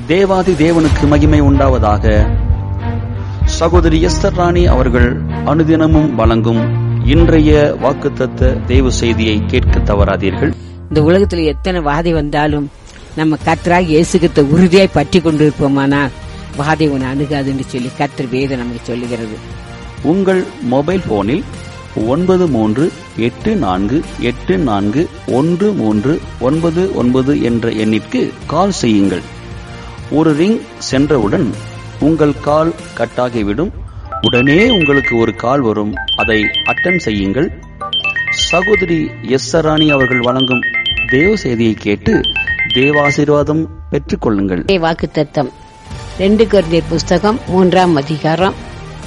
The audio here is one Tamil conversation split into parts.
தேவாதி தேவனுக்கு மகிமை உண்டாவதாக சகோதரி எஸ்தர் ராணி அவர்கள் அனுதினமும் வழங்கும் இன்றைய வாக்குத்தத்த தேவ செய்தியை கேட்க தவறாதீர்கள் இந்த உலகத்துல எத்தனை வாதை வந்தாலும் நம்ம கத்தராக இயேசுகிட்ட உறுதியாய் பற்றி கொண்டிருப்போமானால் வாதை உன்னை அணுகாதுன்னு சொல்லி கத்தர் வேதம் நமக்கு சொல்லுகிறது உங்கள் மொபைல் போனில் ஒன்பது மூன்று எட்டு நான்கு எட்டு நான்கு ஒன்று மூன்று ஒன்பது ஒன்பது என்ற எண்ணிற்கு கால் செய்யுங்கள் ஒரு ரிங் சென்றவுடன் உங்கள் கால் கட்டாகிவிடும் உடனே உங்களுக்கு ஒரு கால் வரும் அதை அட்டன் செய்யுங்கள் சகோதரி எஸ் ராணி அவர்கள் வழங்கும் தேவ செய்தியை கேட்டு தேவாசீர்வாதம் பெற்றுக்கொள்ளுங்கள் வாக்கு தத்தம் ரெண்டு குழந்தையர் புஸ்தகம் மூன்றாம் அதிகாரம்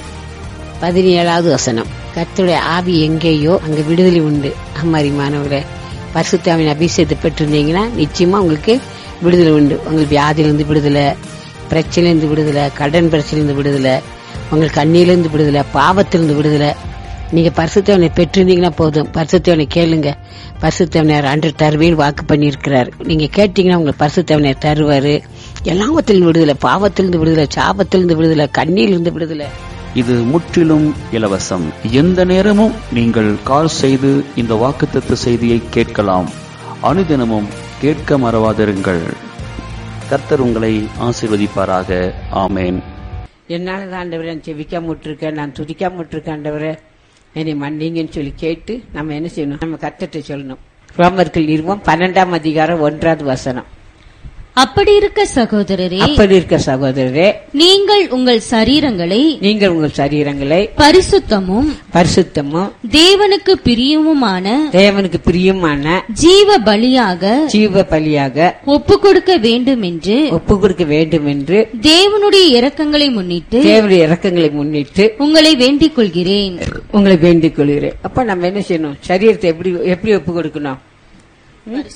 பதினேழாவது வசனம் கர்த்தருடைய ஆவி எங்கேயோ அங்க விடுதலை உண்டு அம்மாரிமானவர்களே பரிசுத்தாவின் அபிஷேகத்தை பெற்றிருந்தீங்கன்னா நிச்சயமா உங்களுக்கு விடுதலை உண்டு உங்களுக்கு வியாதியிலிருந்து விடுதலை பிரச்சனையிலிருந்து விடுதலை கடன் பிரச்சனையிலிருந்து விடுதலை உங்களுக்கு கண்ணியிலிருந்து விடுதலை பாவத்திலிருந்து விடுதலை நீங்க பரிசுத்தவனை பெற்றிருந்தீங்கன்னா போதும் பரிசுத்தவனை கேளுங்க பரிசுத்தவனர் அன்று தருவேன் வாக்கு பண்ணியிருக்கிறார் நீங்க கேட்டீங்கன்னா உங்களுக்கு பரிசுத்தவனர் தருவாரு எல்லாவத்திலிருந்து விடுதலை பாவத்திலிருந்து விடுதலை சாபத்திலிருந்து விடுதலை கண்ணியிலிருந்து விடுதலை இது முற்றிலும் இலவசம் எந்த நேரமும் நீங்கள் கால் செய்து இந்த வாக்குத்தத்த செய்தியை கேட்கலாம் அனுதினமும் கேட்க மறவாதிருங்கள் கர்த்தர் உங்களை ஆசீர்வதிப்பாராக ஆமேன் என்னால தான் ஆண்டவரே நான் செவிக்காம விட்டுருக்கேன் நான் துதிக்காம விட்டுருக்கேன் ஆண்டவரே என்னை மன்னிங்கன்னு சொல்லி கேட்டு நம்ம என்ன செய்யணும் நம்ம கத்தத்தை சொல்லணும் ரோமர்கள் நிறுவம் பன்னெண்டாம் அதிகாரம் ஒன்றாவது வசனம் அப்படி இருக்க சகோதரரே அப்படி இருக்க சகோதரரே நீங்கள் உங்கள் சரீரங்களை நீங்கள் உங்கள் சரீரங்களை பரிசுத்தமும் பரிசுத்தமும் தேவனுக்கு பிரியமுமான தேவனுக்கு பிரியமான ஜீவ பலியாக ஜீவ பலியாக ஒப்பு கொடுக்க வேண்டும் என்று ஒப்பு கொடுக்க வேண்டும் என்று தேவனுடைய இரக்கங்களை முன்னிட்டு தேவனுடைய இறக்கங்களை முன்னிட்டு உங்களை வேண்டிக் கொள்கிறேன் உங்களை வேண்டிக் கொள்கிறேன் அப்ப நம்ம என்ன செய்யணும் சரீரத்தை எப்படி எப்படி ஒப்பு கொடுக்கணும் ம்?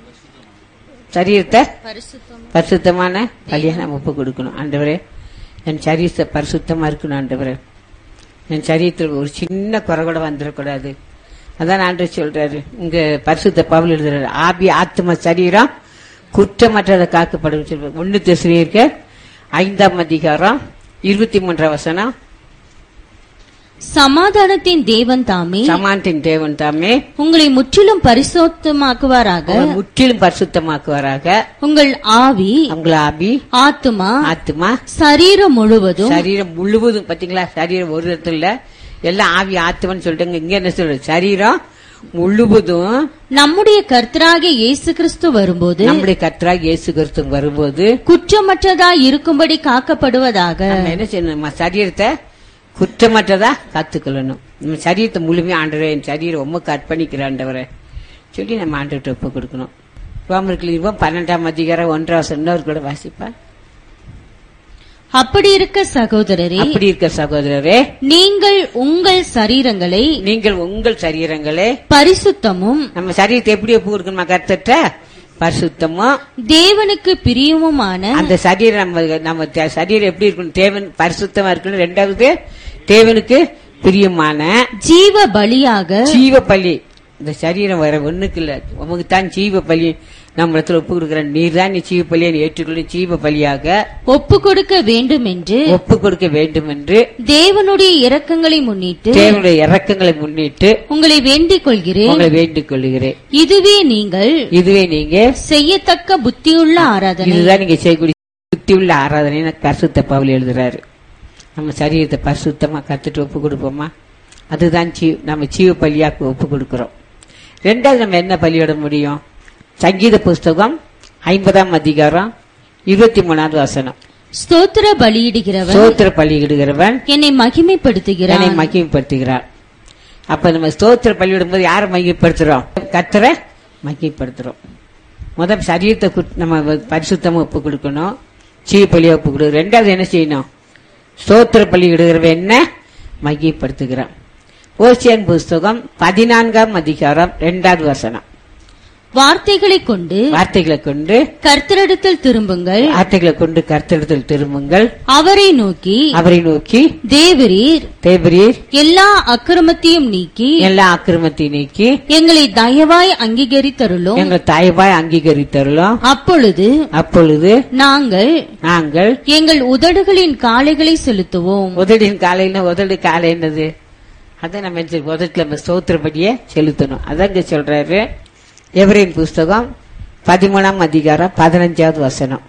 சரீரத்தை பரிசுத்தமான பலியா நம்ம ஒப்பு கொடுக்கணும் ஆண்டவரே என் சரீரத்தை பரிசுத்தமா இருக்கணும் ஆண்டவரே என் சரீரத்தில் ஒரு சின்ன குறை கூட வந்துடக்கூடாது அதான் ஆண்டவர் சொல்றாரு இங்க பரிசுத்த பவுல் எழுதுறாரு ஆபி ஆத்ம சரீரம் குற்றமற்றதை காக்கப்படும் சொல்றாரு ஒன்னு திசையிருக்க ஐந்தாம் அதிகாரம் இருபத்தி மூன்றாம் வசனம் சமாதானத்தின் தேவன் தாமே சமானத்தின் தேவன் தாமே உங்களை முற்றிலும் பரிசுத்தமாக்குவாராக உங்களை முற்றிலும் பரிசுத்தமாக்குவாராக உங்கள் ஆவி உங்களை ஆபி ஆத்துமா ஆத்மா சரீரம் முழுவதும் சரீரம் முழுவதும் பாத்தீங்களா சரீரம் ஒரு இடத்துல இல்ல எல்லாம் ஆவி ஆத்மான்னு சொல்லிட்டாங்க இங்க என்ன சொல்றது சரீரம் முழுவதும் நம்முடைய கர்த்தராகிய இயேசு கிறிஸ்து வரும்போது நம்முடைய கர்த்தராக இயேசு கிறிஸ்து வரும்போது குற்றமற்றதாய் இருக்கும்படி காக்கப்படுவதாக நம்ம என்ன செய்யணும் நம்ம சரீரத்தை குற்றமற்றதா காத்துக்கொள்ளணும் நம்ம சரீரத்தை முழுமையா ஆண்டவரே என் சரீரம் உமக்கு அர்ப்பணிக்கிற ஆண்டவரே சொல்லி நம்ம ஆண்டவர்கிட்ட ஒப்பு கொடுக்கணும் ரோமர்கள் இருப்போம் பன்னெண்டாம் அதிகாரம் ஒன்றாம் சொன்னவர் கூட வாசிப்பா அப்படி இருக்க சகோதரரே அப்படி இருக்க சகோதரரே நீங்கள் உங்கள் சரீரங்களை நீங்கள் உங்கள் சரீரங்களே பரிசுத்தமும் நம்ம சரீரத்தை எப்படி ஒப்பு கொடுக்கணுமா கருத்தட்ட பரிசுத்தமும் தேவனுக்கு பிரியமுமான அந்த சரீரம் நம்ம நம்ம தே- சரீரம் எப்படி இருக்கணும் தேவன் பரிசுத்தமா இருக்கணும் ரெண்டாவது தேவனுக்கு பிரியமான ஜீவ பலியாக ஜீவ பலி இந்த சரீரம் வேற ஒண்ணுக்கு இல்ல உமக்கு தான் ஜீவ பலி நம்ம இடத்துல ஒப்பு கொடுக்குற நீர் தான் நீ ஜீவ பலியை ஏற்றுக்கொள்ள ஜீவ பலியாக ஒப்பு கொடுக்க வேண்டும் என்று ஒப்பு கொடுக்க வேண்டும் என்று தேவனுடைய இரக்கங்களை முன்னிட்டு தேவனுடைய இறக்கங்களை முன்னிட்டு உங்களை வேண்டிக் கொள்கிறேன் உங்களை வேண்டிக் கொள்கிறேன் இதுவே நீங்கள் இதுவே நீங்க செய்யத்தக்க புத்தியுள்ள ஆராதனை இதுதான் நீங்க செய்யக்கூடிய சுத்தி உள்ள ஆராதனை பரிசுத்த பவுல் எழுதுறாரு நம்ம சரீரத்தை பரிசுத்தமா கத்துட்டு ஒப்பு கொடுப்போமா அதுதான் ஜீ- நம்ம ஜீவ பலியாக்கு ஒப்பு கொடுக்கிறோம் ரெண்டாவது நம்ம என்ன பலியிட முடியும் சங்கீத புஸ்தகம் ஐம்பதாம் அதிகாரம் இருபத்தி மூணாவது வசனம் ஸ்தோத்திர பலியிடுகிறவன் ஸ்தோத்திர பலியிடுகிறவன் என்னை என்னை மகிமைப்படுத்துகிறான் மகிமைப்படுத்துகிறார் அப்ப நம்ம ஸ்தோத்திர பலியிடும் போது யாரை மகிமைப்படுத்துறோம் கத்தரை மகிமைப்படுத்துறோம் முதல் சரீரத்தை குட்- நம்ம பரிசுத்தமா ஒப்பு கொடுக்கணும் சீ பலியை ஒப்பு கொடுக்கணும் ரெண்டாவது என்ன செய்யணும் ஸ்தோத்திர பலியிடுகிறவன் என்ன மகிமைப்படுத்துகிறான் ஓசியன் புஸ்தகம் பதினான்காம் அதிகாரம் ரெண்டாவது வசனம் வார்த்தைகளை கொண்டு வார்த்தைகளை கொண்டு கர்த்தரிடத்தில் திரும்புங்கள் வார்த்தைகளை கொண்டு கருத்தெடுத்தல் திரும்புங்கள் அவரை நோக்கி அவரை நோக்கி தேவரீர் தேவரீர் எல்லா அக்கிரமத்தையும் நீக்கி எல்லா அக்கிரமத்தை நீக்கி எங்களை தயவாய் அங்கீகரித்தருளும் எங்கள் தாய்பாய் அங்கீகரித்தருளும் அப்பொழுது அப்பொழுது நாங்கள் நாங்கள் எங்கள் உதடுகளின் காளைகளை செலுத்துவோம் உதடின் காலையில உதடு காலை என்னது அதை நம்ம என்ன செய்யணும்? உதட்டுல நம்ம ஸ்தோத்திரப்படியே செலுத்தணும் அதங்க சொல்றாரு எவரின் புஸ்தகம் பதிமூணாம் அதிகாரம் பதினஞ்சாவது வசனம்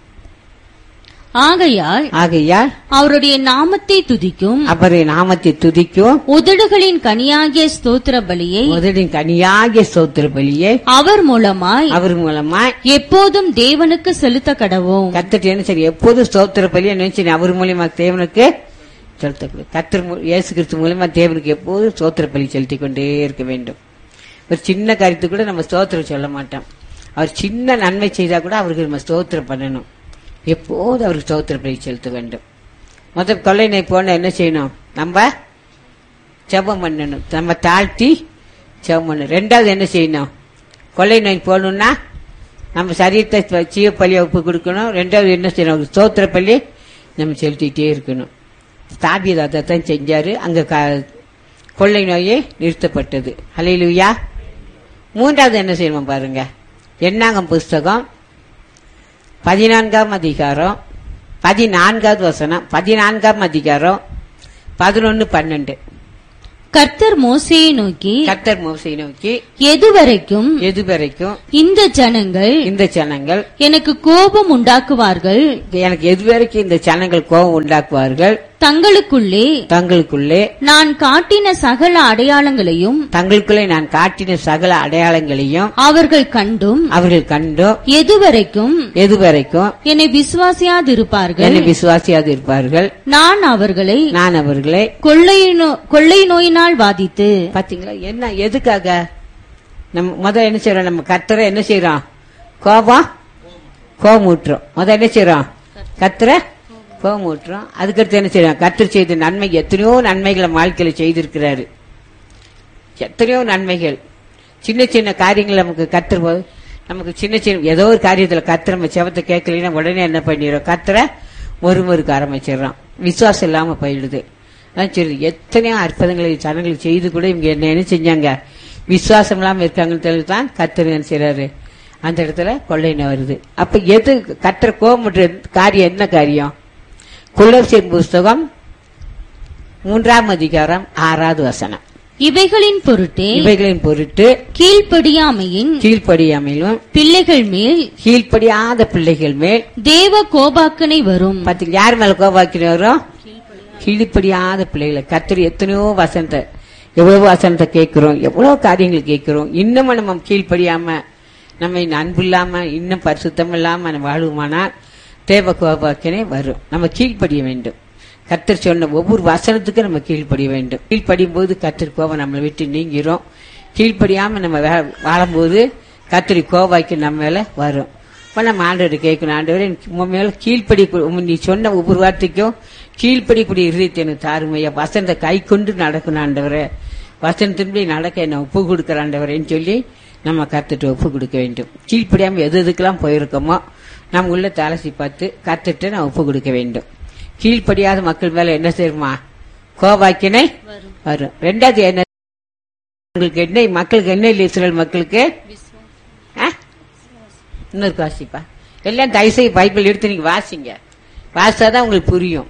ஆகையால் ஆகையால் அவருடைய நாமத்தை துதிக்கும் அவரை நாமத்தை துதிக்கும் உதடுகளின் கனியாகிய ஸ்தோத்திர பலியை உதடின் கனியாகிய ஸ்தோத்திர பலியை அவர் மூலமாய் அவர் மூலமா எப்போதும் தேவனுக்கு செலுத்த கடவோம் கத்துட்டு என்ன சரி எப்போதும் ஸ்தோத்திர பலியை நினைச்சு அவர் மூலியமா தேவனுக்கு செலுத்தக்கூடாது கத்தர் மூ- இயேசு கிறிஸ்து மூலியமா தேவனுக்கு எப்போதும் ஸ்தோத்திர பலி செலுத்திக் கொண்டே இருக்க வேண்டும் ஒரு சின்ன காரியத்துக்கு கூட நம்ம ஸ்தோத்திரம் சொல்ல மாட்டோம் அவர் சின்ன நன்மை செய்தா கூட அவருக்கு நம்ம ஸ்தோத்திரம் பண்ணணும் எப்போதும் அவருக்கு ஸ்தோத்திர பலி செலுத்த வேண்டும் முதல் கொள்ளை நோய் போன என்ன செய்யணும் நம்ம ஜெபம் பண்ணணும் நம்ம தாழ்த்தி ஜெபம் பண்ணணும் ரெண்டாவது என்ன செய்யணும் கொள்ளை நோய் போகணும்னா நம்ம சரீரத்தை சீவ பள்ளியை ஒப்பு கொடுக்கணும் ரெண்டாவது என்ன செய்யணும் ஒரு ஸ்தோத்திர பள்ளி நம்ம செலுத்திட்டே இருக்கணும் தாபியது அதைத்தான் செஞ்சாரு அங்க க- கொள்ளை நோயே நிறுத்தப்பட்டது ஹalleluya மூன்றாவது என்ன செய்யணும் பாருங்க எண்ணாகம் புஸ்தகம் பதினான்காம் அதிகாரம் பதினான்காவது வசனம் பதினான்காம் அதிகாரம் பதினொன்னு பன்னெண்டு கர்த்தர் மோசேயை நோக்கி கர்த்தர் மோசை நோக்கி எதுவரைக்கும் எது வரைக்கும் இந்த ஜனங்கள் இந்த ஜனங்கள் எனக்கு கோபம் உண்டாக்குவார்கள் எனக்கு எது வரைக்கும் இந்த ஜனங்கள் கோபம் உண்டாக்குவார்கள் தங்களுக்குள்ளே தங்களுக்குள்ளே நான் காட்டின சகல அடையாளங்களையும் தங்களுக்குள்ளே நான் காட்டின சகல அடையாளங்களையும் அவர்கள் கண்டும் அவர்கள் கண்டும் எதுவரைக்கும் எது வரைக்கும் என்னை விசுவாசியாதிருப்பார்கள் என்னை விசுவாசியாது இருப்பார்கள் நான் அவர்களை நான் அவர்களை கொள்ளை நோ- கொள்ளை நோயினால் பாதித்து பாத்தீங்களா என்ன எதுக்காக நம்ம முதல்ல என்ன செய்யறோம் நம்ம கத்தரை என்ன செய்யறோம் கோபம் கோபம் ஊட்டுறோம் முதல்ல என்ன செய்யறோம் கத்தரை கோபம் ஊட்டுறோம் அதுக்கடுத்து என்ன செய்யறோம் கத்தர் செய்த நன்மை எத்தனையோ நன்மைகளை வாழ்க்கையில செய்திருக்கிறாரு எத்தனையோ நன்மைகள் சின்ன சின்ன காரியங்கள் நமக்கு கத்துற போது நமக்கு சின்ன சின்ன ஏதோ ஒரு காரியத்துல கத்துற நம்ம செவத்தை கேட்கலைன்னா உடனே என்ன பண்ணிடுறோம் கத்துற முறுமுறுக்க ஆரம்பிச்சிடுறோம் விசுவாசம் இல்லாம போயிடுது அதான் சரி எத்தனையோ அற்புதங்களை ஜனங்களுக்கு செய்து கூட இவங்க என்ன என்ன செஞ்சாங்க விசுவாசம் இல்லாம இருக்காங்கன்னு தெரிஞ்சு தான் கத்தர் என்ன செய்றாரு அந்த இடத்துல கொள்ளையின வருது அப்ப எது கத்துற கோபமுற்ற காரியம் என்ன காரியம் குலர்சின் புஸ்தகம் மூன்றாம் அதிகாரம் ஆறாவது வசனம் இவைகளின் பொருட்டே இவைகளின் பொருட்டு கீழ்ப்படியாமையின் கீழ்ப்படியாமையிலும் பிள்ளைகள் மேல் கீழ்ப்படியாத பிள்ளைகள் மேல் தேவ கோபாக்கனை வரும் பாத்தீங்க யார் மேல கோபாக்கின வரும் கீழ்ப்படியாத பிள்ளைகளை கத்திரி எத்தனையோ வசனத்தை எவ்வளவு வசனத்தை கேட்கிறோம் எவ்வளவு காரியங்கள் கேட்கிறோம் இன்னமும் நம்ம கீழ்ப்படியாம நம்ம இன்னும் அன்பு இல்லாம இன்னும் பரிசுத்தம் இல்லாம நம்ம வாழுமானா தேவ கோபாக்கினே வரும் நம்ம கீழ்ப்படிய வேண்டும் கத்தர் சொன்ன ஒவ்வொரு வசனத்துக்கும் நம்ம கீழ்ப்படிய வேண்டும் கீழ்ப்படியும் போது கத்தர் கோபம் நம்மளை விட்டு நீங்கிறோம் கீழ்ப்படியாம நம்ம வா- வாழும்போது கத்திரி கோபாய்க்கு நம்ம மேல வரும் இப்ப நம்ம ஆண்டவர் கேட்கணும் ஆண்டவரே உன் மேல கீழ்ப்படி நீ சொன்ன ஒவ்வொரு வார்த்தைக்கும் கீழ்ப்படிக்கூடிய இருதயத்தை எனக்கு தாருமையா வசனத்தை கை கொண்டு நடக்கணும் ஆண்டவரே வசனத்தின்படி நடக்க என்ன ஒப்பு கொடுக்குற ஆண்டவரேன்னு சொல்லி நம்ம கத்துட்டு ஒப்பு கொடுக்க வேண்டும் கீழ்ப்படியாம எது எதுக்கெல்லாம் போயிருக்கோமோ நம்ம உள்ள தலசி பார்த்து கத்துட்டு நான் ஒப்பு கொடுக்க வேண்டும் கீழ்ப்படியாத மக்கள் மேல என்ன செய்யுமா கோபாக்கினை வரும் ரெண்டாவது என்ன உங்களுக்கு என்ன மக்களுக்கு என்ன இல்லை இஸ்ரேல் மக்களுக்கு ஆ? இன்னொரு வாசிப்பா எல்லாம் தயவுசெய்து பைபிள் எடுத்து நீங்க வாசிங்க வாசிச்சாதான் உங்களுக்கு புரியும்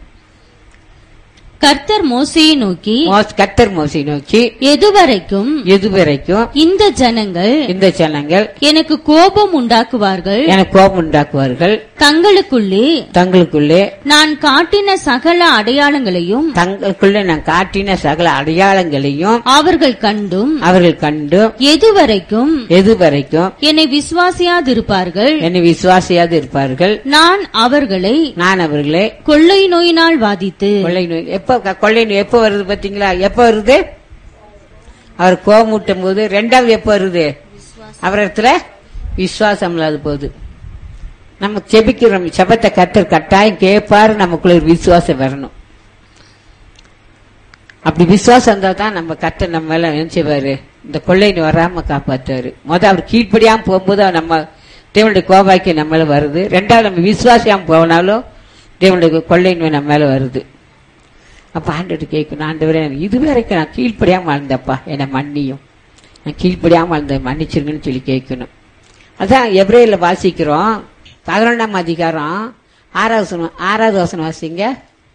கர்த்தர் மோசையை நோக்கி மோஸ்- கர்த்தர் மோசை நோக்கி எதுவரைக்கும் எதுவரைக்கும் இந்த ஜனங்கள் இந்த ஜனங்கள் எனக்கு கோபம் உண்டாக்குவார்கள் எனக்கு கோபம் உண்டாக்குவார்கள் தங்களுக்குள்ளே தங்களுக்குள்ளே நான் காட்டின சகல அடையாளங்களையும் தங்களுக்குள்ளே நான் காட்டின சகல அடையாளங்களையும் அவர்கள் கண்டும் அவர்கள் கண்டு எதுவரைக்கும் எதுவரைக்கும் என்னை விசுவாசியாதிருப்பார்கள் என்னை விசுவாசியாது இருப்பார்கள் நான் அவர்களை நான் அவர்களே கொள்ளை நோயினால் வாதித்து கொள்ளை நோய் எப்ப க- கொள்ளை நோய் எப்ப வருது பாத்தீங்களா எப்ப வருது அவர் கோபமூட்டும் போது ரெண்டாவது எப்ப வருது அவர் இடத்துல விசுவாசம் இல்லாத போகுது நம்ம செபிக்கிறோம் செபத்தை கத்தர் கட்டாயம் கேட்பாரு நமக்குள்ள ஒரு விசுவாசம் வரணும் அப்படி விசுவாசம் இருந்தா தான் நம்ம கத்தர் நம்ம மேல என்ன செய்வாரு இந்த கொள்ளைன்னு வராம காப்பாத்துவாரு முத அவர் கீழ்ப்படியாம போகும்போது அவர் நம்ம தேவனுடைய கோபாக்கி நம்ம மேல வருது ரெண்டாவது நம்ம விசுவாசியாம போனாலும் தேவனுடைய கொள்ளைன்னு நம்ம மேல வருது அப்ப ஆண்டுட்டு கேட்கணும் ஆண்டவரே எனக்கு இது வரைக்கும் நான் கீழ்ப்படியாம வாழ்ந்தப்பா என்னை மன்னியும் நான் கீழ்ப்படியாம வாழ்ந்த மன்னிச்சிருங்கன்னு சொல்லி கேட்கணும் அதான் எப்ரேல வாசிக்கிறோம் பதினொன்றாம் அதிகாரம் ஆறாவது வசனம் ஆறாவது வசனம் வாசிங்க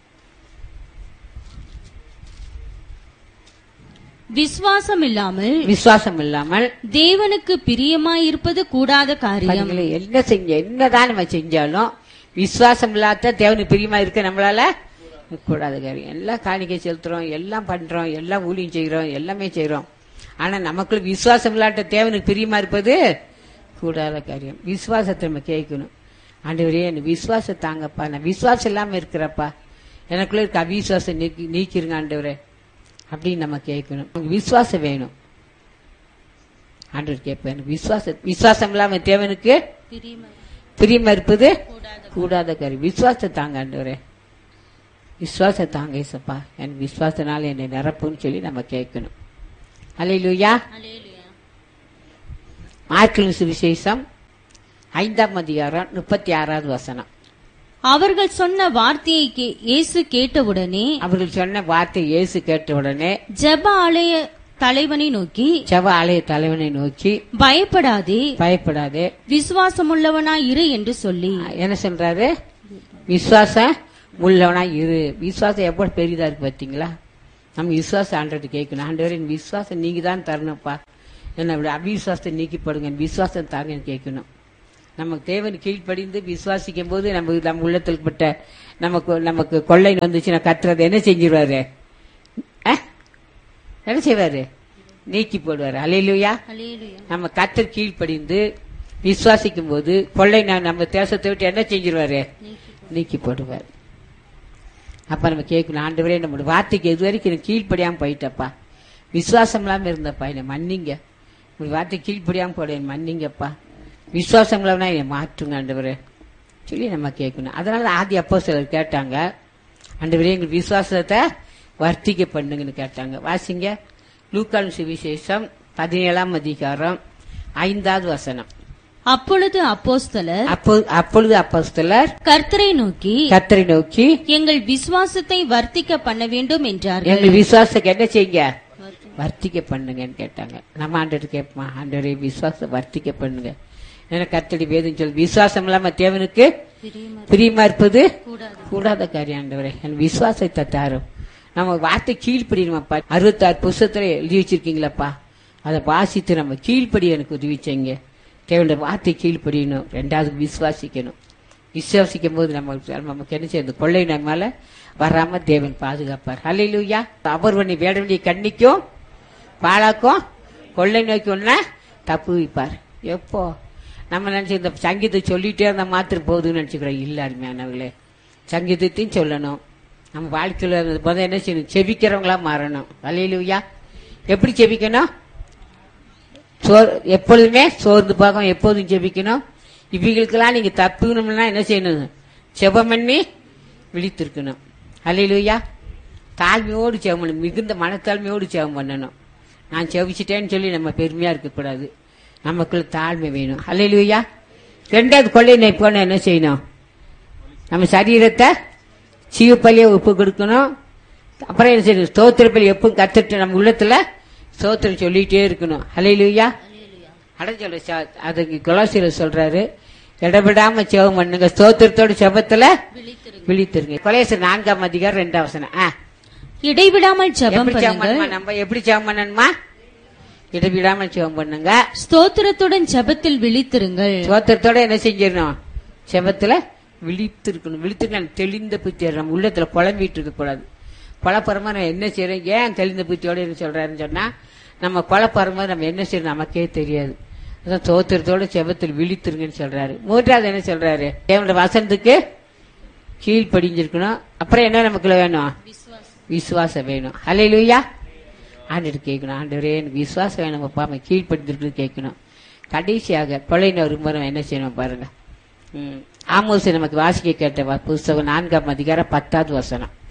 விசுவாசம் இல்லாமல் விசுவாசம் இல்லாமல் தேவனுக்கு பிரியமாயிருப்பது கூடாத காரியம் பாருங்களே, என்ன செஞ்ச என்னதான் நம்ம செஞ்சாலும் விசுவாசம் இல்லாத தேவனுக்கு பிரியமா இருக்க நம்மளால கூடாத காரியம் எல்லாம் காணிக்கை செலுத்துறோம் எல்லாம் பண்றோம் எல்லாம் ஊழியம் செய்கிறோம் எல்லாமே செய்றோம் ஆனா நமக்குள்ள விசுவாசம் இல்லாத தேவனுக்கு பிரியமா இருப்பது கூடாத காரியம் விசுவாசத்தை நம்ம கேட்கணும் ஆண்டவரே எனக்கு விசுவாசம் தாங்கப்பா நான் விசுவாசம் இல்லாம இருக்கிறப்பா எனக்குள்ள இருக்க அவிசுவாசம் நீக்கி நீக்கிருங்க ஆண்டவரே அப்படின்னு நம்ம கேட்கணும் நமக்கு விசுவாசம் வேணும் ஆண்டவர் கேட்பேன் எனக்கு விசுவாச விசுவாசம் இல்லாம தேவனுக்கு பிரியமா இருப்பது கூடாத கரு விசுவாசத்தை தாங்க ஆண்டவரே விசுவாச தாங்க ஏசப்பா என் விசுவாசனால என்னை நிரப்புன்னு சொல்லி நம்ம கேட்கணும் அலையிலுயா மார்க்கின் சுவிசேஷம் ஐந்தாம் அதிகாரம் முப்பத்தி ஆறாவது வசனம் அவர்கள் சொன்ன வார்த்தையை கே- இயேசு கேட்டவுடனே அவர்கள் சொன்ன வார்த்தை இயேசு கேட்ட உடனே ஜெப ஆலய தலைவனை நோக்கி ஜெப ஆலய தலைவனை நோக்கி பயப்படாதே பயப்படாதே விசுவாசமுள்ளவனாய் இரு என்று சொல்லி என்ன சொல்றாரு விசுவாசம் உள்ளவனா இரு விசுவாசம் எவ்வளவு பெரியதா இருக்கு பாத்தீங்களா நம்ம விசுவாசம் ஆண்டவர்கிட்ட கேட்கணும் ஆண்டவர் என் விசுவாசம் நீங்க தான் தரணும்ப்பா என்ன இப்படி அவிசுவாசத்தை நீக்கிப்படுங்க என் விசுவாசம் தாங்கன்னு கேட்கணும் நமக்கு தேவன் கீழ்ப்படிந்து விசுவாசிக்கும் போது நம்ம நம்ம உள்ளத்தில் பட்ட நமக்கு நமக்கு கொள்ளை வந்துச்சுன்னா கத்துறது என்ன செஞ்சிருவாரு அஹ்? என்ன செய்வாரு நீக்கி போடுவாரு அலையிலுயா நம்ம கத்தர் கீழ்ப்படிந்து விசுவாசிக்கும் போது கொள்ளை நா- நம்ம தேசத்தை விட்டு என்ன செஞ்சிருவாரு நீக்கி போடுவார் அப்ப நம்ம கேட்கணும் ஆண்டவரே நம்மளோட வார்த்தைக்கு எது வரைக்கும் எனக்கு கீழ்ப்படியாம போயிட்டப்பா விசுவாசம் இல்லாம இருந்தப்பா என்னை மன்னிங்க உங்க வார்த்தை கீழ்ப்படியாம போட என்னை மன்னிங்கப்பா விசுவாசம் இல்லாம என்னை மாற்றுங்க ஆண்டவரே சொல்லி நம்ம கேட்கணும் அதனால ஆதி அப்போ சிலர் கேட்டாங்க ஆண்டவரே எங்க விசுவாசத்தை வர்த்திக்க பண்ணுங்கன்னு கேட்டாங்க வாசிங்க லூக்கான் சுவிசேஷம் பதினேழாம் அதிகாரம் ஐந்தாவது வசனம் அப்பொழுது அப்போஸ்தலர் அப்போ அப்பொழுது அப்போஸ்தலர் கர்த்தரை நோக்கி கத்தரை நோக்கி எங்கள் விசுவாசத்தை வர்த்திக்க பண்ண வேண்டும் என்றார்கள் எங்க விசுவாசத்துக்கு என்ன செய்யுங்க வர்த்திக்க பண்ணுங்கன்னு கேட்டாங்க நம்ம ஆண்டவர் கேட்போமா ஆண்டவரே விசுவாசம் வர்த்திக்க பண்ணுங்க ஏன்னா கத்தடி வேதம் சொல்லு விசுவாசம் இல்லாம தேவனுக்கு பிரியமா இருப்பது கூடாத காரியம் ஆண்டவரே என் விசுவாசத்தை தாரும் நம்ம வார்த்தை கீழ்ப்படியணுமாப்பா அறுபத்தாறு புஸ்தகத்துல எழுதி வச்சிருக்கீங்களாப்பா அதை வாசித்து நம்ம கீழ்ப்படி எனக்கு உதவி செய்யுங்க தேவனுடைய வார்த்தை கீழ்ப்படியணும் ரெண்டாவது விசுவாசிக்கணும் விசுவாசிக்கும் போது நம்ம நமக்கு என்ன செய்யுது கொள்ளை நம்ம மேல வராம தேவன் பாதுகாப்பார் ஹalleluya அவர் பண்ணி வேட வேண்டிய கண்ணிக்கும் பாழாக்கும் கொள்ளை நோக்கி ஒண்ண தப்பு வைப்பார் எப்போ நம்ம நினைச்சு இந்த சங்கீதத்தை சொல்லிட்டே இருந்தா மாத்திரம் போகுதுன்னு நினைச்சுக்கிறோம் இல்ல அருமையானவர்களே சங்கீதத்தையும் சொல்லணும் நம்ம வாழ்க்கையில முதல்ல என்ன செய்யணும் செபிக்கிறவங்களா மாறணும் ஹalleluya எப்படி செபிக்கணும் சோர் எப்பொழுதுமே சோர்ந்து பார்க்கும் எப்போதும் ஜெபிக்கணும் இவைகளுக்கெல்லாம் நீங்க தப்புக்கணும்னா என்ன செய்யணும் செபம் பண்ணி விழித்திருக்கணும் அல்லையிலுயா தாழ்மையோடு செபம் பண்ணணும் மிகுந்த மனத்தாழ்மையோடு செபம் பண்ணணும் நான் செபிச்சிட்டேன்னு சொல்லி நம்ம பெருமையா இருக்கக்கூடாது நமக்குள்ள தாழ்மை வேணும் அல்லையிலுயா ரெண்டாவது கொள்ளை நோய் போன என்ன செய்யணும் நம்ம சரீரத்தை சீவப்பள்ளியை உப்பு கொடுக்கணும் அப்புறம் என்ன செய்யணும் ஸ்தோத்திர பலி எப்பவும் கத்துட்டு நம்ம உள்ளத்துல ஸ்தோத்திரம் சொல்லிட்டே இருக்கணும் ஹalleluya அட சொல்ல ச- அதுக்கு கொலாசியர் சொல்றாரு இடவிடாம செவம் பண்ணுங்க ஸ்தோத்திரத்தோட செபத்துல விழித்திருங்க கொலேசர் நான்காம் அதிகாரம் ரெண்டாம் வசனம் ஆ. இடைவிடாமல் ஜெபம் எப்படி செவம் பண்ணுங்கள் பண்ணணுமா நம்ம எப்படி செவம் பண்ணணுமா இடவிடாம செவம் பண்ணுங்க ஸ்தோத்திரத்துடன் ஜெபத்தில் விழித்திருங்கள் சோத்திரத்தோட என்ன செஞ்சிடணும் செபத்துல விழித்திருக்கணும் விழித்திருக்க தெளிந்த புத்தி நம்ம உள்ளத்துல குழம்பிட்டு இருக்க கூடாது குழப்பறமா நம்ம என்ன செய்யறோம் ஏன் தெளிந்த புத்தியோட என்ன சொல்றாருன்னு சொன்னா நம்ம குழப்பறமா நம்ம என்ன செய்யறோம் நமக்கே தெரியாது அதான் சோத்திரத்தோட செபத்தில் விழித்திருங்கன்னு சொல்றாரு மூன்றாவது என்ன சொல்றாரு தேவனோட வசனத்துக்கு கீழ்ப்படிஞ்சிருக்கணும் அப்புறம் என்ன நமக்குள்ள வேணும் விசுவாசம் வேணும் ஹalleluya ஆண்டவர் கேட்கணும் ஆண்டவரே எனக்கு விசுவாசம் வேணும் அப்பா அவன் கீழ்ப்படுத்திருக்கு கேட்கணும் கடைசியாக கொள்ளையின வரும்போது என்ன செய்யணும் பாருங்க ம். ஆமோஸ் நமக்கு வாசிக்க கேட்ட வ- புஸ்தகம் நான்காம் அதிகாரம் பத்தாவது வசனம்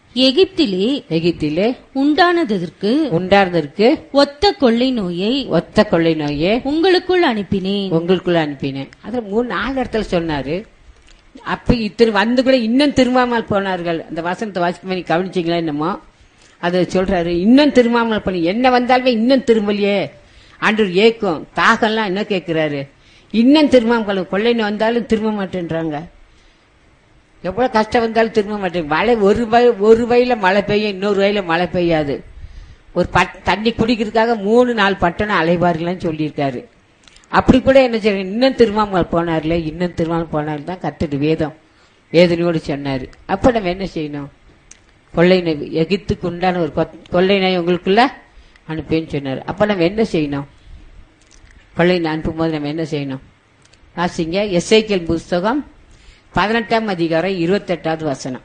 எகிப்திலே எகிப்திலே உண்டானதற்கு உண்டார்ந்ததற்கு ஒத்த கொள்ளை நோயை ஒத்த கொள்ளை நோயே உங்களுக்குள் அனுப்பினேன் உங்களுக்குள்ள அனுப்பினேன் அதுல மூணு நாலு இடத்துல சொன்னாரு அப்ப இத்திரு வந்து கூட இன்னும் திரும்பாமல் போனார்கள் அந்த வசனத்தை வாசிக்கும் நீ கவனிச்சீங்களா என்னமோ அது சொல்றாரு இன்னும் திரும்பாமல் பண்ணி என்ன வந்தாலுமே இன்னும் திரும்பலையே ஆண்டவர் ஏக்கும் தாகம்லாம் என்ன கேட்கிறாரு இன்னும் திரும்பாமல் கொள்ளை நோய் வந்தாலும் திரும்ப மாட்டேன்றாங்க எவ்வளவு கஷ்டம் வந்தாலும் திரும்ப மாட்டேங்க மழை ஒரு வய ஒரு வயல மழை பெய்யும் இன்னொரு வயல மழை பெய்யாது ஒரு பட் தண்ணி குடிக்கிறதுக்காக மூணு நாலு பட்டணம் அலைவார்கள்னு சொல்லியிருக்காரு அப்படி கூட என்ன செய்ய இன்னும் திருமாமல் போனார்ல இன்னும் திருமாமல் போனார் தான் கத்துட்டு வேதம் வேதனையோடு சொன்னாரு அப்ப நம்ம என்ன செய்யணும் கொள்ளை நோய் எகித்துக்கு உண்டான ஒரு கொத்- கொள்ளை நோய் உங்களுக்குள்ள அனுப்பேன்னு சொன்னார் அப்ப நம்ம என்ன செய்யணும் கொள்ளை நோய் அனுப்பும்போது நம்ம என்ன செய்யணும் வாசிங்க எஸ்ஐக்கியல் புஸ்தகம் பதினெட்டாம் அதிகாரம் இருபத்தெட்டாவது வசனம்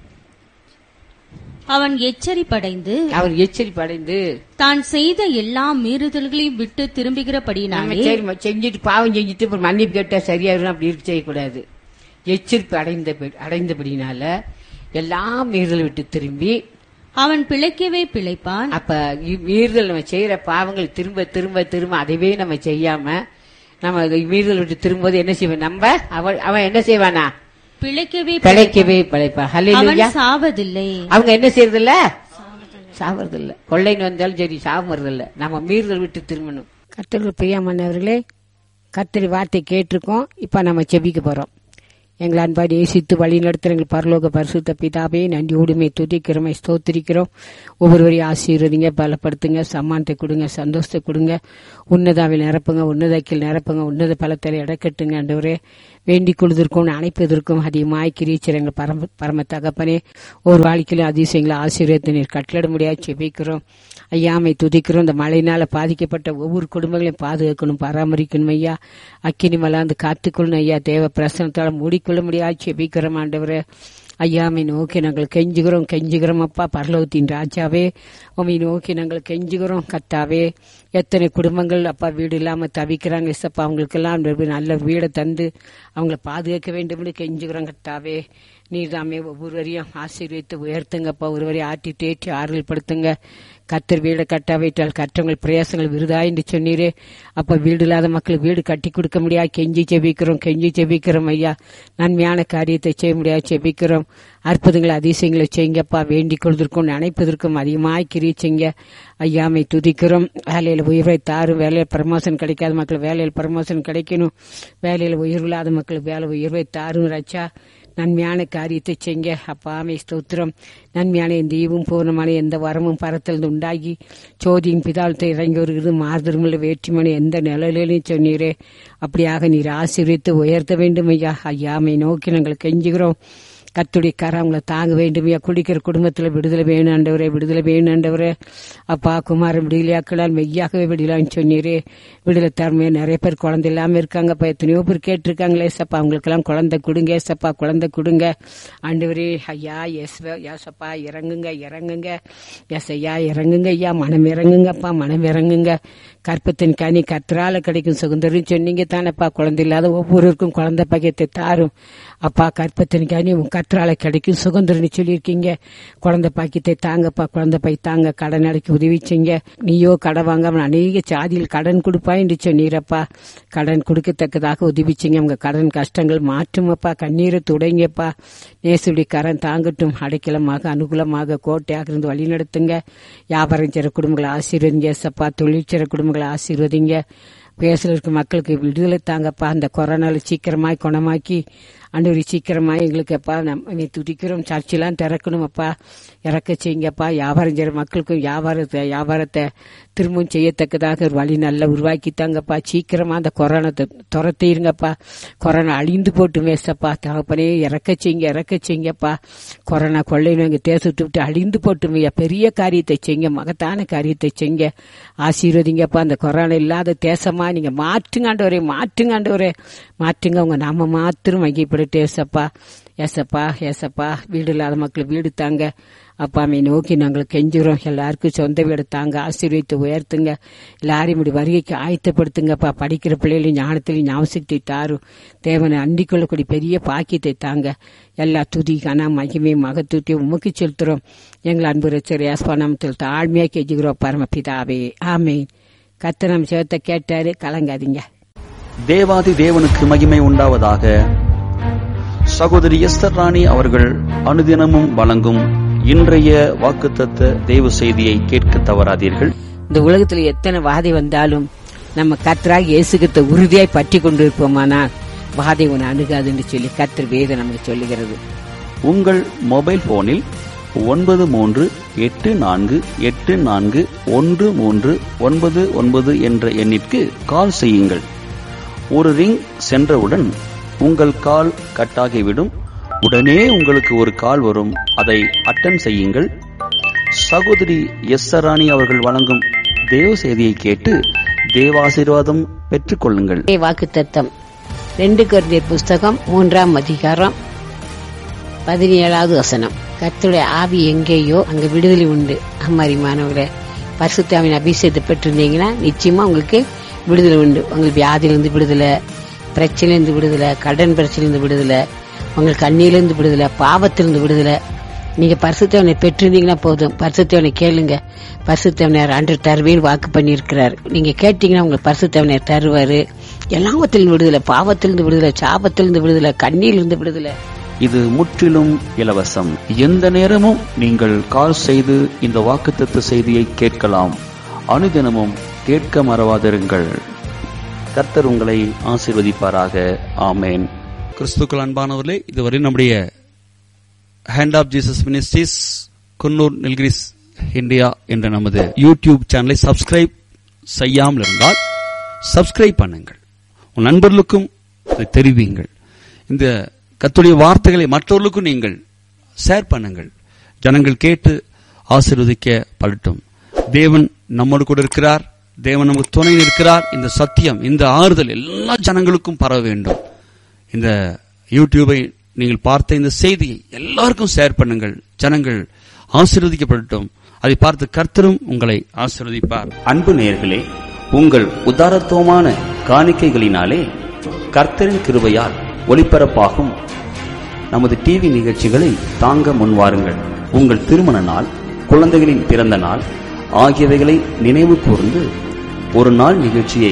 அவன் எச்சரிப்படைந்து அவர் எச்சரிப்பு அடைந்து தான் செய்த எல்லா மீறுதல்களையும் விட்டு நம்ம திரும்புகிறபடினாலே சரி ம- செஞ்சுட்டு பாவம் செஞ்சுட்டு அப்புறம் மன்னிப்பு கேட்டா சரியாயிரும் அப்படி இருக்க செய்யக்கூடாது எச்சரிப்பு அடைந்த அடைந்தபடினால எல்லா மீறுதல் விட்டு திரும்பி அவன் பிழைக்கவே பிழைப்பான் அப்ப இ- மீறுதல் நம்ம செய்யற பாவங்களை திரும்ப திரும்ப திரும்ப அதைவே நம்ம செய்யாம நம்ம அதை மீறுதல் விட்டு திரும்பும்போது என்ன செய்வோம் நம்ம அவன் அவன் என்ன செய்வானா பிழைக்கவே பிழைக்கவே பிழைப்பா அவன் ஹல்லேலூயா சாவதில்லை அவங்க என்ன செய்யறது இல்ல சாவறது இல்ல கொள்ளைன்னு வந்தாலும் சரி சாவறது இல்ல நம்ம மீறுதல் விட்டு திரும்பணும் கர்த்தர்கள் பிரியமானவர்களே கர்த்தரி வார்த்தை கேட்டிருக்கோம் இப்ப நம்ம செபிக்க போறோம் எங்கள் அன்பாடி ஏசித்து வழி நடத்துகிற எங்கள் பரலோக பரிசுத்த பிதாவே நன்றியோடுமே துதிக்கிறோமே ஸ்தோத்திரிக்கிறோம் ஒவ்வொருவரையும் ஆசீர்வதிங்க பலப்படுத்துங்க சம்மானத்தை கொடுங்க சந்தோஷத்தை கொடுங்க உன்னதாவில் நிரப்புங்க உன்னதக்கில் நிரப்புங்க உன்னத பலத்தில் இடக்கட்டுங்க ஆண்டவரே வேண்டிக் கொள்வதற்கும் அணைப்பதற்கும் அதிகமாய் கிரீச்சர் எங்கள் பரம பரம தகப்பனே ஒரு வாழ்க்கையிலும் அதிசயங்களை ஆசீர்வத்தை நீர் கட்டளிட முடியாது செபிக்கிறோம் ஐயாமை துதிக்கிறோம் இந்த மழையினால பாதிக்கப்பட்ட ஒவ்வொரு குடும்பங்களையும் பாதுகாக்கணும் பராமரிக்கணும் ஐயா அக்கினி மலாந்து காத்துக்கொள்ளணும் ஐயா தேவ பிரசனத்தால் மூடிக்கொள்ள முடியாது செபிக்கிறோம் ஆண்டவரே ஐயாமை நோக்கி நாங்கள் கெஞ்சுகிறோம் கெஞ்சுகிறோம் அப்பா பரலோகத்தின் ராஜாவே உமை நோக்கி நாங்கள் கெஞ்சுகிறோம் கத்தாவே எத்தனை குடும்பங்கள் அப்பா வீடு இல்லாம தவிக்கிறாங்க இசப்பா அவங்களுக்கெல்லாம் ஒரு நல்ல வீடை தந்து அவங்கள பாதுகாக்க வேண்டும் கெஞ்சுகிறோம் கத்தாவே நீர் தாமே ஒவ்வொருவரையும் ஆசீர்வித்து உயர்த்துங்கப்பா ஒருவரையும் ஆட்டி தேற்றி ஆறுதல் படுத்துங்க கத்தர் வீடை கட்டாவிட்டால் கற்றவங்கள் பிரயாசங்கள் விருதா என்று சொன்னீரே அப்ப வீடு இல்லாத மக்களுக்கு வீடு கட்டி கொடுக்க முடியாது கெஞ்சி செபிக்கிறோம் கெஞ்சி செபிக்கிறோம் ஐயா நன்மையான காரியத்தை செய்ய முடியாது செபிக்கிறோம் அற்புதங்களை அதிசயங்களை செய்யுங்கப்பா வேண்டிக் கொள்வதற்கும் நினைப்பதற்கும் அதிகமாய் கிரிச்சிங்க ஐயாமை துதிக்கிறோம் வேலையில் உயர்வை தாரும் வேலையில் பிரமோஷன் கிடைக்காத மக்கள் வேலையில் பிரமோஷன் கிடைக்கணும் வேலையில் உயர்வு இல்லாத மக்களுக்கு வேலை உயர்வை தாரும் ரச்சா நன்மையான காரியத்தை செய்ங்க அப்பாமே ஸ்தோத்திரம் நன்மையான இந்த ஈவும் பூர்ணமான எந்த வரமும் பரத்திலிருந்து உண்டாகி சோதியின் பிதாலத்தை இறங்கி வருகிறது மாறுதருமில்ல வேற்றுமணி எந்த நிலையிலும் சொன்னீரே அப்படியாக நீர் ஆசீர்வித்து உயர்த்த வேண்டும் ஐயா ஐயாமை நோக்கி நாங்கள் கெஞ்சுகிறோம் கத்துடைய கரம் அவங்கள தாங்க வேண்டும் ஐயா குடிக்கிற குடும்பத்தில் விடுதலை வேணும் ஆண்டவரே விடுதலை வேணும் ஆண்டவரே அப்பா குமாரன் விடுதலையாக்கலால் மெய்யாகவே விடலான்னு சொன்னீரே விடுதலை தரமே நிறைய பேர் குழந்தை இல்லாம இருக்காங்கப்பா எத்தனையோ பேர் கேட்டிருக்காங்களே சப்பா அவங்களுக்கெல்லாம் குழந்தை கொடுங்க ஏசப்பா குழந்தை கொடுங்க ஆண்டவரே ஐயா எஸ் ஏசப்பா இறங்குங்க இறங்குங்க எஸ் ஐயா இறங்குங்க ஐயா மனம் இறங்குங்கப்பா மனம் இறங்குங்க கற்பத்தின் கனி கத்திரால கிடைக்கும் சுதந்திரம் சொன்னீங்க தானப்பா குழந்தை இல்லாத ஒவ்வொருவருக்கும் குழந்தை பகையத்தை தாரும் அப்பா கற்பத்தின் கனி உன் கத்திரால கிடைக்கும் சுதந்திரம்னு சொல்லியிருக்கீங்க குழந்தை பாக்கியத்தை தாங்கப்பா குழந்தை பை தாங்க கடன் அடைக்க உதவிச்சிங்க நீயோ கடன் வாங்காம அநேக சாதியில் கடன் கொடுப்பாய் என்று சொன்னீரப்பா கடன் கொடுக்கத்தக்கதாக உதவிச்சிங்க உங்க கடன் கஷ்டங்கள் மாற்றுமப்பா கண்ணீரை துடைங்கப்பா நேசுடைய கரம் தாங்கட்டும் அடைக்கலமாக அனுகூலமாக கோட்டையாக இருந்து வழி நடத்துங்க வியாபாரம் செய்கிற குடும்பங்களை ஆசீர்வதிங்க சப்பா தொழில் செய்கிற குடும்பங்களை ஆசீர்வதிங்க பேசல இருக்க மக்களுக்கு விடுதலை தாங்கப்பா அந்த கொரோனால சீக்கிரமாய் குணமாக்கி அன்றுவரி சீக்கிரமாய் எங்களுக்கு அப்பா நம்ம துடிக்கிறோம் சர்ச்செல்லாம் திறக்கணும் அப்பா இறக்க செய்யுங்கப்பா வியாபாரம் செய்கிற மக்களுக்கும் வியாபாரத்தை வியாபாரத்தை திரும்பவும் செய்யத்தக்கதாக ஒரு வழி நல்லா உருவாக்கி தாங்கப்பா சீக்கிரமா அந்த கொரோனா துரத்திருங்கப்பா கொரோனா அழிந்து போட்டு மேசப்பா தகப்பனே இறக்க செய்யுங்க இறக்க செய்யுங்கப்பா கொரோனா கொள்ளை நோங்க தேசத்தை விட்டு அழிந்து போட்டுமையா பெரிய காரியத்தை செய்யுங்க மகத்தான காரியத்தை செய்யுங்க ஆசீர்வதிங்கப்பா அந்த கொரோனா இல்லாத தேசமா நீங்க மாற்றுங்க ஆண்டவரே மாற்றுங்க ஆண்டவரே மாற்றுங்க உங்க நாம மாத்திரம் வகைப்படும் ஆசீர்வதிக்கப்படட்டும் ஏசப்பா ஏசப்பா ஏசப்பா வீடு இல்லாத மக்கள் வீடு தாங்க அப்பாமை நோக்கி நாங்கள் கெஞ்சுறோம் எல்லாருக்கும் சொந்த வீடு தாங்க ஆசீர்வதித்து உயர்த்துங்க எல்லாரையும் இப்படி வருகைக்கு ஆயத்தப்படுத்துங்கப்பா படிக்கிற பிள்ளைகளையும் ஞானத்திலையும் ஞாபகத்தை தாரும் தேவனை அண்டிக் கொள்ளக்கூடிய பெரிய பாக்கியத்தை தாங்க எல்லா துதி கன மகிமை மகத்துவத்தையும் உமக்கு செலுத்துறோம் எங்கள் அன்பு ரச்சர் ஏஸ்பா நாமத்தில் தாழ்மையாக கெஞ்சுகிறோம் பரமபிதாவே ஆமே கத்தனம் சிவத்தை கேட்டாரு கலங்காதீங்க தேவாதி தேவனுக்கு மகிமை உண்டாவதாக சகோதரி எஸ்தர் ராணி அவர்கள் அனுதினமும் வழங்கும் இன்றைய வாக்குத்தத்த தேவ செய்தியை கேட்க தவறாதீர்கள் இந்த உலகத்துல எத்தனை வாதை வந்தாலும் நம்ம கத்தராக இயேசுகிட்ட உறுதியாய் பற்றி கொண்டிருப்போமானால் வாதை உன்னை அணுகாதுன்னு சொல்லி கத்தர் வேதம் நமக்கு சொல்லுகிறது உங்கள் மொபைல் போனில் ஒன்பது மூன்று எட்டு நான்கு எட்டு நான்கு ஒன்று மூன்று ஒன்பது ஒன்பது என்ற எண்ணிற்கு கால் செய்யுங்கள் ஒரு ரிங் சென்றவுடன் உங்கள் கால் கட்டாகிவிடும் உடனே உங்களுக்கு ஒரு கால் வரும் அதை அட்டன் செய்யுங்கள் சகோதரி எஸ் ராணி அவர்கள் வழங்கும் தேவ செய்தியை கேட்டு தேவாசீர்வாதம் பெற்றுக்கொள்ளுங்கள் வாக்கு தத்தம் ரெண்டு கொரிந்தியர் புஸ்தகம் மூன்றாம் அதிகாரம் பதினேழாவது வசனம் கர்த்தருடைய ஆவி எங்கேயோ அங்க விடுதலை உண்டு அம்மாரி மாணவர்களே பரிசுத்தாவின் அபிஷேகத்தை பெற்றிருந்தீங்கன்னா நிச்சயமா உங்களுக்கு விடுதலை உண்டு உங்களுக்கு வியாதியிலிருந்து விடுதலை பிரச்சனையிலிருந்து விடுதலை கடன் பிரச்சனையிலிருந்து விடுதலை உங்களுக்கு கண்ணியிலிருந்து விடுதலை பாவத்திலிருந்து விடுதலை நீங்க பரிசுத்தவனை பெற்றிருந்தீங்கன்னா போதும் பரிசுத்தவனை கேளுங்க பரிசுத்தவனர் அன்று தருவேன் வாக்கு பண்ணியிருக்கிறார் நீங்க கேட்டீங்கன்னா உங்களுக்கு பரிசுத்தவனர் தருவாரு எல்லாவத்திலிருந்து விடுதலை பாவத்திலிருந்து விடுதலை சாபத்திலிருந்து விடுதலை கண்ணியிலிருந்து விடுதலை இது முற்றிலும் இலவசம் எந்த நேரமும் நீங்கள் கால் செய்து இந்த வாக்குத்தத்த செய்தியை கேட்கலாம் அனுதினமும் கேட்க மறவாதிருங்கள் கர்த்தர் உங்களை ஆசீர்வதிப்பாராக ஆமேன் கிறிஸ்துக்கள் அன்பானவர்களே இதுவரை நம்முடைய hand of Jesus ministries Coonoor Nilgiris India என்ற நமது யூடியூப் சேனலை சப்ஸ்கிரைப் செய்யாமல் இருந்தால் சப்ஸ்கிரைப் பண்ணுங்கள் உன் நண்பர்களுக்கும் இதை தெரிவியுங்கள் இந்த கத்துடைய வார்த்தைகளை மற்றவர்களுக்கும் நீங்கள் ஷேர் பண்ணுங்கள் ஜனங்கள் கேட்டு ஆசீர்வதிக்க படட்டும் தேவன் நம்மோடு கூட இருக்கிறார் தேவன் நமக்கு துணை இருக்கிறார் இந்த சத்தியம் இந்த ஆறுதல் எல்லா ஜனங்களுக்கும் பரவ வேண்டும் இந்த யூடியூபை நீங்கள் பார்த்த இந்த செய்தியை எல்லாருக்கும் ஷேர் பண்ணுங்கள் ஜனங்கள் ஆசீர்வதிக்கப்படட்டும் அதை பார்த்து கர்த்தரும் உங்களை ஆசீர்வதிப்பார் அன்பு நேர்களே உங்கள் உதாரத்துவமான காணிக்கைகளினாலே கர்த்தரின் கிருபையால் ஒளிபரப்பாகும் நமது டிவி நிகழ்ச்சிகளை தாங்க முன்வாருங்கள் உங்கள் திருமண நாள் குழந்தைகளின் பிறந்த நாள் ஆகியவைகளை நினைவு கூர்ந்து ஒரு நாள் நிகழ்ச்சியை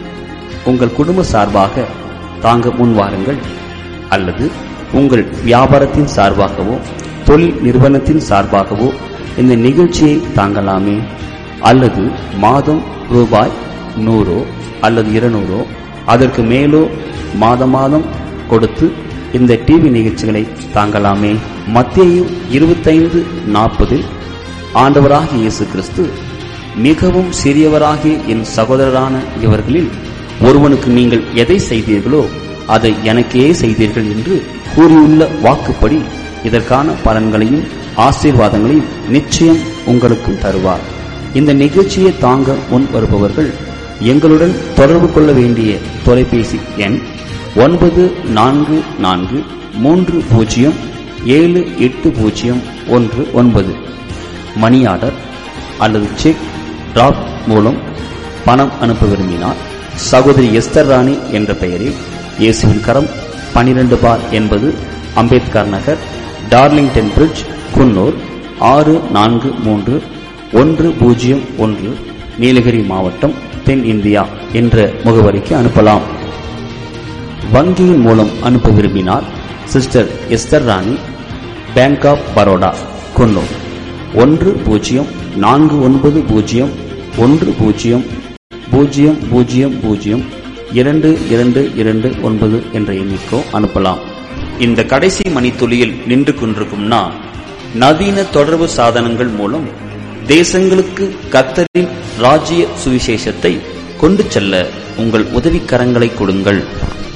உங்கள் குடும்ப சார்பாக தாங்க முன்வாருங்கள் அல்லது உங்கள் வியாபாரத்தின் சார்பாகவோ தொழில் நிறுவனத்தின் சார்பாகவோ இந்த நிகழ்ச்சியை தாங்கலாமே அல்லது மாதம் ரூபாய் நூறோ அல்லது இருநூறோ அதற்கு மேலோ மாத மாதம் கொடுத்து இந்த டிவி நிகழ்ச்சிகளை தாங்கலாமே மத்திய இருபத்தைந்து நாற்பதில் ஆண்டவராகிய இயேசு கிறிஸ்து மிகவும் சிறியவராகிய என் சகோதரரான இவர்களில் ஒருவனுக்கு நீங்கள் எதை செய்தீர்களோ அதை எனக்கே செய்தீர்கள் என்று கூறியுள்ள வாக்குப்படி இதற்கான பலன்களையும் ஆசீர்வாதங்களையும் நிச்சயம் உங்களுக்கும் தருவார் இந்த நிகழ்ச்சியை தாங்க முன் வருபவர்கள் எங்களுடன் தொடர்பு கொள்ள வேண்டிய தொலைபேசி எண் ஒன்பது நான்கு நான்கு மூன்று பூஜ்ஜியம் ஏழு எட்டு பூஜ்ஜியம் ஒன்று ஒன்பது மணி ஆர்டர் அல்லது செக் டிராப் மூலம் பணம் அனுப்ப விரும்பினால் சகோதரி எஸ்தர் ராணி என்ற பெயரில் இயேசுவின் கரம் பனிரெண்டு பார் என்பது அம்பேத்கர் நகர் டார்லிங்டன் பிரிட்ஜ் குன்னூர் ஆறு நான்கு மூன்று ஒன்று பூஜ்ஜியம் ஒன்று நீலகிரி மாவட்டம் தென் இந்தியா என்ற முகவரிக்கு அனுப்பலாம் வங்கியின் மூலம் அனுப்ப விரும்பினால் sister Esther Rani bank of Baroda Coonoor ஒன்று பூஜ்ஜியம் நான்கு ஒன்பது பூஜ்ஜியம் ஒன்று பூஜ்ஜியம் பூஜ்ஜியம் பூஜ்ஜியம் பூஜ்ஜியம் இரண்டு இரண்டு இரண்டு ஒன்பது என்ற எண்ணிக்கோ அனுப்பலாம் இந்த கடைசி மணித்துளியில் நின்று கொண்டிருக்கும் நான் நவீன தொடர்பு சாதனங்கள் மூலம் தேசங்களுக்கு கத்தரின் ராஜ்ய சுவிசேஷத்தை கொண்டு செல்ல உங்கள் உதவிக்கரங்களை கொடுங்கள்